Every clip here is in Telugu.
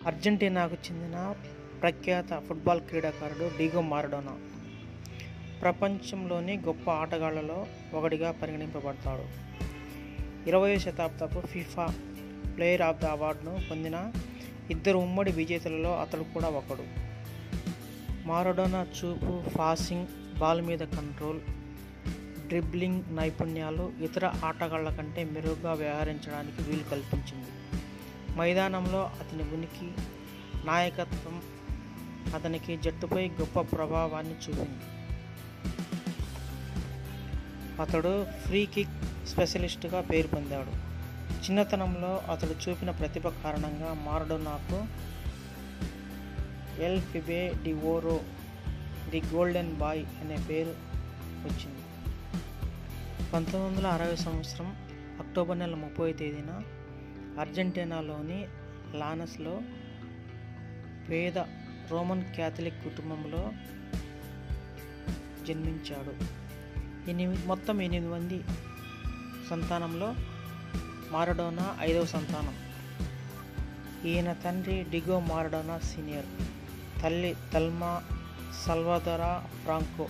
అర్జెంటీనాకు చెందిన ప్రఖ్యాత ఫుట్బాల్ క్రీడాకారుడు డిగో మారడోనా ప్రపంచంలోని గొప్ప ఆటగాళ్లలో ఒకడిగా పరిగణింపబడతాడు ఇరవయో శతాబ్దపు ఫిఫా ప్లేయర్ ఆఫ్ ద అవార్డును పొందిన ఇద్దరు ఉమ్మడి విజేతలలో అతడు కూడా ఒకడు మారడోనా చూపు పాసింగ్ బాల్ మీద కంట్రోల్ డ్రిబ్లింగ్ నైపుణ్యాలు ఇతర ఆటగాళ్ల కంటే మెరుగ్గా వ్యవహరించడానికి వీలు కల్పించింది మైదానంలో అతని ఉనికి నాయకత్వం అతనికి జట్టుపై గొప్ప ప్రభావాన్ని చూపింది అతడు ఫ్రీ కిక్ స్పెషలిస్ట్గా పేరు పొందాడు చిన్నతనంలో అతడు చూపిన ప్రతిభ కారణంగా మారడోనాకు El Pibe de Oro the golden boy అనే పేరు వచ్చింది పంతొమ్మిది వందల అరవై సంవత్సరం అక్టోబర్ నెల ముప్పై తేదీన అర్జెంటీనాలోని లానస్లో పేద రోమన్ క్యాథలిక్ కుటుంబంలో జన్మించాడు ఎనిమిది మొత్తం ఎనిమిది మంది సంతానంలో మారడోనా ఐదవ సంతానం ఈయన తండ్రి డిగో మారడోనా సీనియర్ తల్లి తల్మా సల్వాదరా ఫ్రాంకో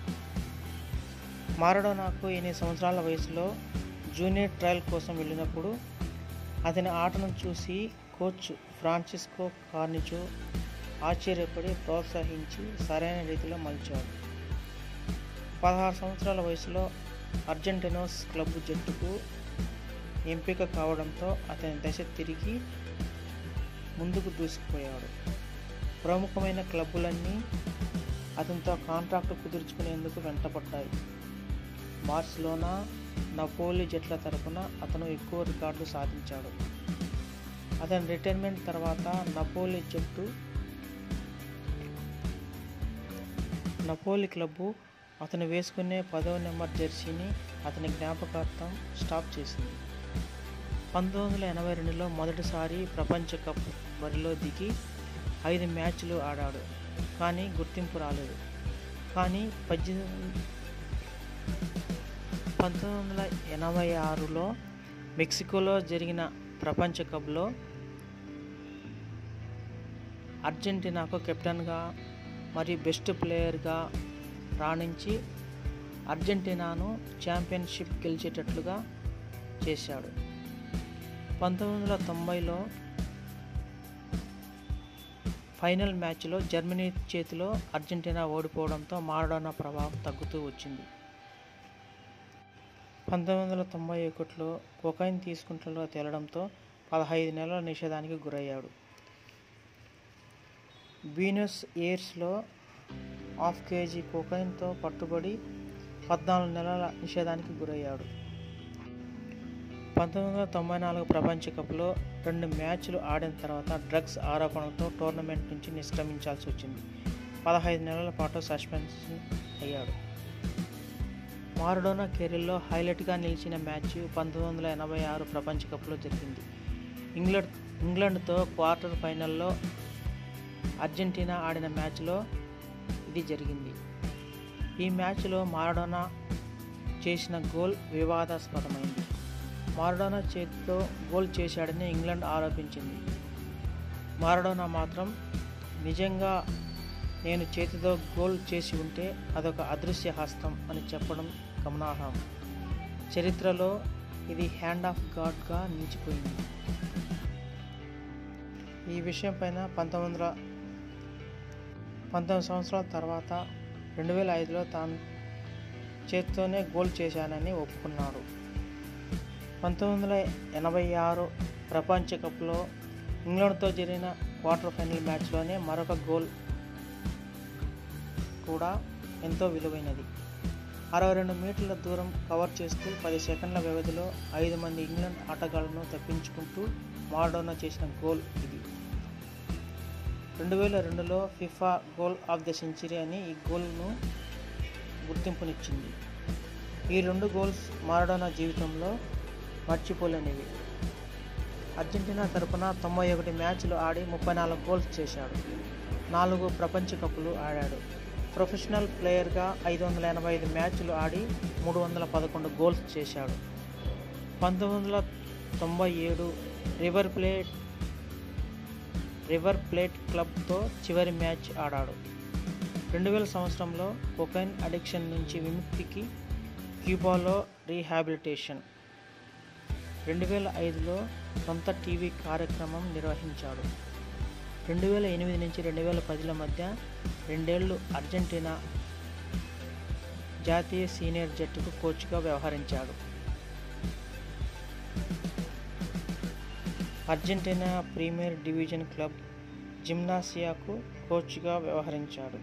మారడోనాకు ఎనిమిది సంవత్సరాల వయసులో జూనియర్ ట్రయల్ కోసం వెళ్ళినప్పుడు అతని ఆటను చూసి కోచ్ ఫ్రాన్సిస్కో కార్నిచో ఆశ్చర్యపడి ప్రోత్సహించి సరైన రీతిలో మలిచాడు పదహారు సంవత్సరాల వయసులో అర్జెంటీనోస్ క్లబ్ జట్టుకు ఎంపిక కావడంతో అతని దశ తిరిగి ముందుకు దూసుకుపోయాడు ప్రముఖమైన క్లబ్బులన్నీ అతనితో కాంట్రాక్టు కుదుర్చుకునేందుకు వెంటపడ్డాయి బార్సిలోనా నపోలి జట్ల తరపున అతను ఎక్కువ రికార్డులు సాధించాడు అతని రిటైర్మెంట్ తర్వాత నపోలి జట్టు నపోలి క్లబ్బు అతను వేసుకునే పదవ నెంబర్ జెర్సీని అతని జ్ఞాపకార్థం స్టాప్ చేసింది పంతొమ్మిది వందల ఎనభై రెండులో మొదటిసారి ప్రపంచ కప్ బరిలో దిగి ఐదు మ్యాచ్లు ఆడాడు కానీ గుర్తింపు రాలేదు కానీ పద్దెనిమిది పంతొమ్మిది వందల ఎనభై ఆరులో మెక్సికోలో జరిగిన ప్రపంచ కప్లో అర్జెంటీనాకు కెప్టెన్గా మరియు బెస్ట్ ప్లేయర్గా రాణించి అర్జెంటీనాను ఛాంపియన్షిప్ గెలిచేటట్లుగా చేశాడు పంతొమ్మిది వందల తొంభైలో ఫైనల్ మ్యాచ్లో జర్మనీ చేతిలో అర్జెంటీనా ఓడిపోవడంతో మారడోనా ప్రభావం తగ్గుతూ వచ్చింది పంతొమ్మిది వందల తొంభై ఒకటిలో కొకైన్ తీసుకుంటలో తేలడంతో పదహైదు నెలల నిషేధానికి గురయ్యాడు బీనస్ ఎయిర్స్లో హాఫ్ కేజీ కొకైన్తో పట్టుబడి పద్నాలుగు నెలల నిషేధానికి గురయ్యాడు పంతొమ్మిది వందల తొంభై నాలుగు ప్రపంచ కప్లో రెండు మ్యాచ్లు ఆడిన తర్వాత డ్రగ్స్ ఆరోపణలతో టోర్నమెంట్ నుంచి నిష్క్రమించాల్సి వచ్చింది పదహైదు నెలల పాటు సస్పెన్షన్ అయ్యాడు మారడోనా కెరీర్లో హైలైట్గా నిలిచిన మ్యాచ్ పంతొమ్మిది వందల ఎనభై ఆరు ప్రపంచ కప్లో జరిగింది ఇంగ్లాండ్ ఇంగ్లాండ్తో క్వార్టర్ ఫైనల్లో అర్జెంటీనా ఆడిన మ్యాచ్లో ఇది జరిగింది ఈ మ్యాచ్లో మారడోనా చేసిన గోల్ వివాదాస్పదమైంది మారడోనా చేతితో గోల్ చేశాడని ఇంగ్లాండ్ ఆరోపించింది మారడోనా మాత్రం నిజంగా నేను చేతితో గోల్ చేసి ఉంటే అదొక అదృశ్య హస్తం అని చెప్పడం గమనార్హం చరిత్రలో ఇది హ్యాండ్ ఆఫ్ గాడ్గా నిలిచిపోయింది ఈ విషయం పైన పంతొమ్మిది వందల పంతొమ్మిది సంవత్సరాల తర్వాత రెండు వేల ఐదులో తాను చేతితోనే గోల్ చేశానని ఒప్పుకున్నాడు పంతొమ్మిది వందల ఎనభై ఆరు ప్రపంచ కప్లో ఇంగ్లాండ్తో జరిగిన క్వార్టర్ ఫైనల్ మ్యాచ్లోనే మరొక గోల్ కూడా ఎంతో విలువైనది అరవై రెండు మీటర్ల దూరం కవర్ చేస్తూ పది సెకండ్ల వ్యవధిలో ఐదు మంది ఇంగ్లాండ్ ఆటగాళ్లను తప్పించుకుంటూ మారడోనా చేసిన గోల్ ఇది రెండు వేల రెండులో FIFA goal of the century అని ఈ గోల్ను గుర్తింపునిచ్చింది ఈ రెండు గోల్స్ మారడోనా జీవితంలో మర్చిపోలేనివి అర్జెంటీనా తరపున తొంభై ఒకటి మ్యాచ్లు ఆడి ముప్పై నాలుగు గోల్స్ చేశాడు నాలుగు ప్రపంచ కప్పులు ఆడాడు ప్రొఫెషనల్ ప్లేయర్గా ఐదు వందల ఎనభై ఐదు మ్యాచ్లు ఆడి మూడు వందల పదకొండు గోల్స్ చేశాడు పంతొమ్మిది వందల తొంభై ఏడు రివర్ ప్లేట్ రివర్ ప్లేట్ క్లబ్తో చివరి మ్యాచ్ ఆడాడు రెండు వేల సంవత్సరంలో కొకైన్ అడిక్షన్ నుంచి విముక్తికి క్యూబాలో రీహాబిలిటేషన్ రెండు వేల ఐదులో సొంత టీవీ కార్యక్రమం నిర్వహించాడు రెండు వేల ఎనిమిది నుంచి రెండు వేల పదిల మధ్య రెండేళ్లు అర్జెంటీనా జాతీయ సీనియర్ జట్టుకు కోచ్గా వ్యవహరించాడు అర్జెంటీనా ప్రీమియర్ డివిజన్ క్లబ్ జిమ్నాసియాకు కోచ్గా వ్యవహరించాడు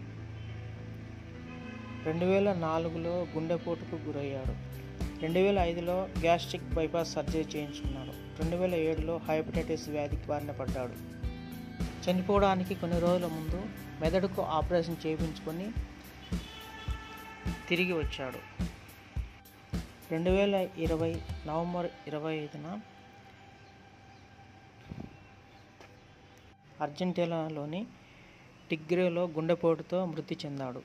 రెండు వేల నాలుగులో గుండెపోటుకు గురయ్యాడు రెండు వేల ఐదులో గ్యాస్ట్రిక్ బైపాస్ సర్జరీ చేయించుకున్నాడు రెండు వేల ఏడులో హెపటైటిస్ వ్యాధికి బారిన పడ్డాడు చనిపోవడానికి కొన్ని రోజుల ముందు మెదడుకు ఆపరేషన్ చేయించుకొని తిరిగి వచ్చాడు రెండు వేల ఇరవై నవంబర్ ఇరవై ఐదున అర్జెంటీనాలోని టిగ్రేలో గుండెపోటుతో మృతి చెందాడు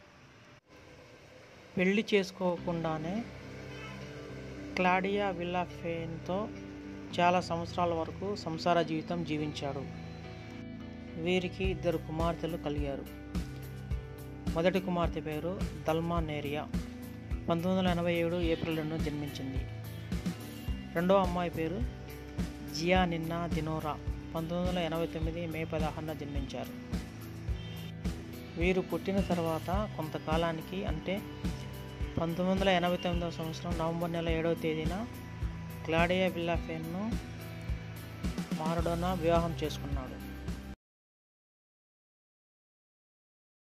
పెళ్లి చేసుకోకుండానే క్లాడియా విల్లాఫేన్తో చాలా సంవత్సరాల వరకు సంసార జీవితం జీవించాడు వీరికి ఇద్దరు కుమార్తెలు కలిగారు మొదటి కుమార్తె పేరు దల్మా నేరియా పంతొమ్మిది వందల ఎనభై ఏడు ఏప్రిల్ రెండున జన్మించింది రెండో అమ్మాయి పేరు జియా నిన్నా దినోరా పంతొమ్మిది వందల ఎనభై తొమ్మిది మే పదహారున జన్మించారు వీరు పుట్టిన తర్వాత కొంతకాలానికి అంటే పంతొమ్మిది వందల ఎనభై తొమ్మిదవ సంవత్సరం నవంబర్ నెల ఏడవ తేదీన క్లాడియా విల్లాఫేన్ను మారడోనా వివాహం చేసుకున్నాడు